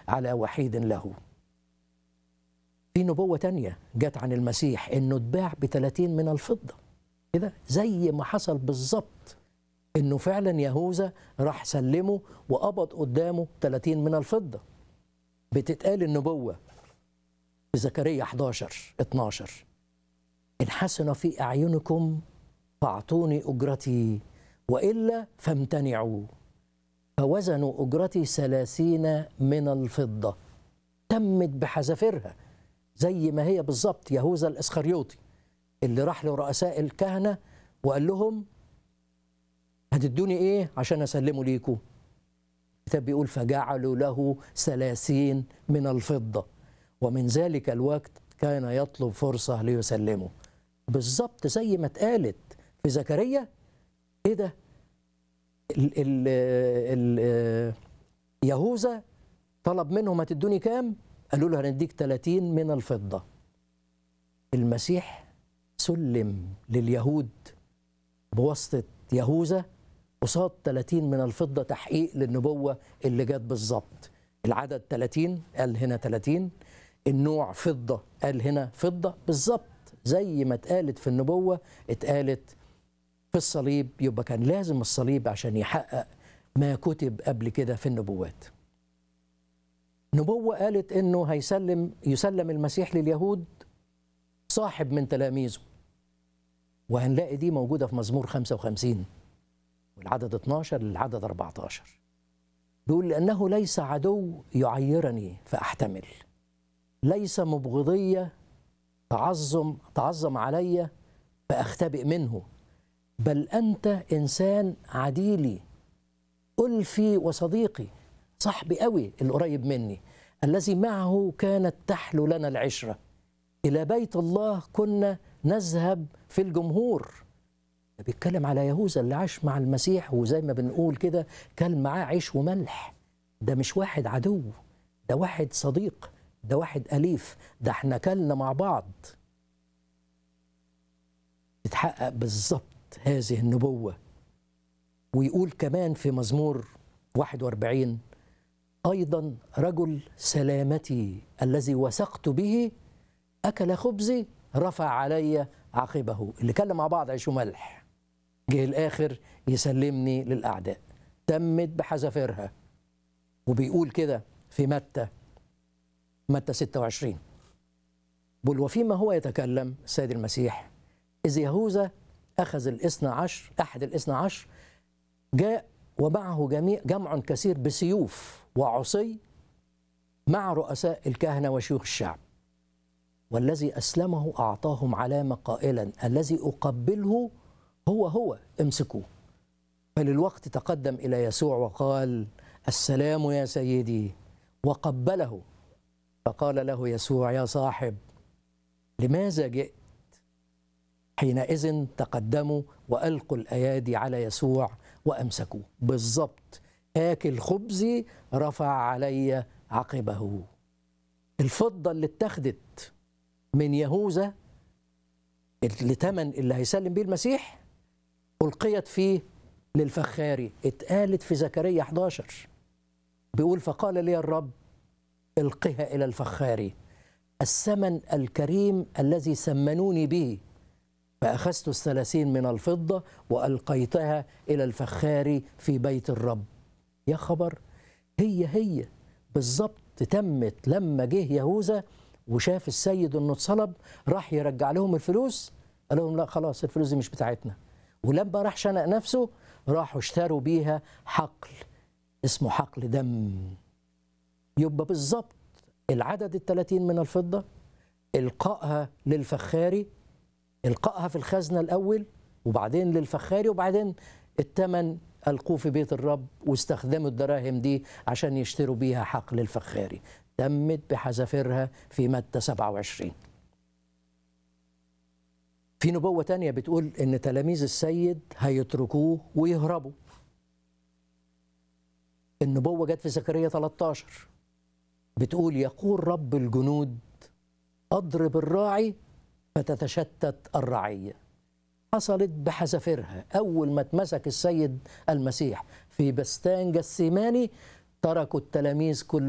على وحيد له في نبوة تانية جت عن المسيح انه اتباع ب 30 من الفضة كده زي ما حصل بالظبط انه فعلا يهوذا راح سلمه وقبض قدامه 30 من الفضة بتتقال النبوة في زكريا 11 12 إن حسن في أعينكم فاعطوني أجرتي وإلا فامتنعوا فوزنوا أجرتي ثلاثين من الفضة تمت بحذافيرها زي ما هي بالظبط يهوذا الإسخريوطي اللي راح لرؤساء الكهنة وقال لهم هتدوني إيه عشان أسلمه ليكم الكتاب بيقول فجعلوا له ثلاثين من الفضة ومن ذلك الوقت كان يطلب فرصة ليسلمه بالظبط زي ما اتقالت في زكريا ايه ده ال ال ال يهوذا طلب منهم هتدوني كام قالوا له هنديك 30 من الفضة المسيح سلم لليهود بواسطة يهوذا قصاد 30 من الفضة تحقيق للنبوة اللي جت بالظبط العدد 30 قال هنا 30 النوع فضة قال هنا فضة بالظبط زي ما اتقالت في النبوة اتقالت في الصليب يبقى كان لازم الصليب عشان يحقق ما كتب قبل كده في النبوات نبوة قالت انه هيسلم يسلم المسيح لليهود صاحب من تلاميذه وهنلاقي دي موجودة في مزمور 55 والعدد 12 للعدد 14 بيقول لأنه ليس عدو يعيرني فأحتمل ليس مبغضية تعظم تعظم علي فأختبئ منه بل أنت إنسان عديلي ألفي وصديقي صاحبي قوي القريب مني الذي معه كانت تحلو لنا العشرة إلى بيت الله كنا نذهب في الجمهور بيتكلم على يهوذا اللي عاش مع المسيح وزي ما بنقول كده كان معاه عيش وملح ده مش واحد عدو ده واحد صديق ده واحد أليف ده احنا كلنا مع بعض تتحقق بالظبط هذه النبوة ويقول كمان في مزمور 41 أيضا رجل سلامتي الذي وثقت به أكل خبزي رفع علي عقبه اللي كلم مع بعض عيش وملح جه الآخر يسلمني للأعداء تمت بحذافيرها وبيقول كده في متى متى 26 بل وفيما هو يتكلم السيد المسيح إذ يهوذا أخذ الاثنى عشر أحد الاثنى عشر جاء ومعه جميع جمع كثير بسيوف وعصي مع رؤساء الكهنة وشيوخ الشعب والذي أسلمه أعطاهم علامة قائلا الذي أقبله هو هو امسكوه فللوقت تقدم إلى يسوع وقال السلام يا سيدي وقبله فقال له يسوع يا صاحب لماذا جئت حينئذ تقدموا والقوا الايادي على يسوع وامسكوه بالظبط اكل خبزي رفع علي عقبه الفضه اللي اتخذت من يهوذا اللي تمن اللي هيسلم بيه المسيح القيت فيه للفخاري اتقالت في زكريا 11 بيقول فقال لي الرب القها الى الفخاري الثمن الكريم الذي ثمنوني به فأخذت الثلاثين من الفضة وألقيتها إلى الفخار في بيت الرب يا خبر هي هي بالظبط تمت لما جه يهوذا وشاف السيد انه اتصلب راح يرجع لهم الفلوس قال لهم لا خلاص الفلوس دي مش بتاعتنا ولما راح شنق نفسه راحوا اشتروا بيها حقل اسمه حقل دم يبقى بالظبط العدد الثلاثين من الفضة إلقائها للفخاري إلقائها في الخزنة الأول وبعدين للفخاري وبعدين الثمن ألقوه في بيت الرب واستخدموا الدراهم دي عشان يشتروا بيها حقل الفخاري تمت بحذافيرها في متى 27 في نبوة تانية بتقول إن تلاميذ السيد هيتركوه ويهربوا النبوة جت في زكريا 13 بتقول يقول رب الجنود أضرب الراعي فتتشتت الرعية حصلت بحذافيرها أول ما اتمسك السيد المسيح في بستان جسيماني تركوا التلاميذ كل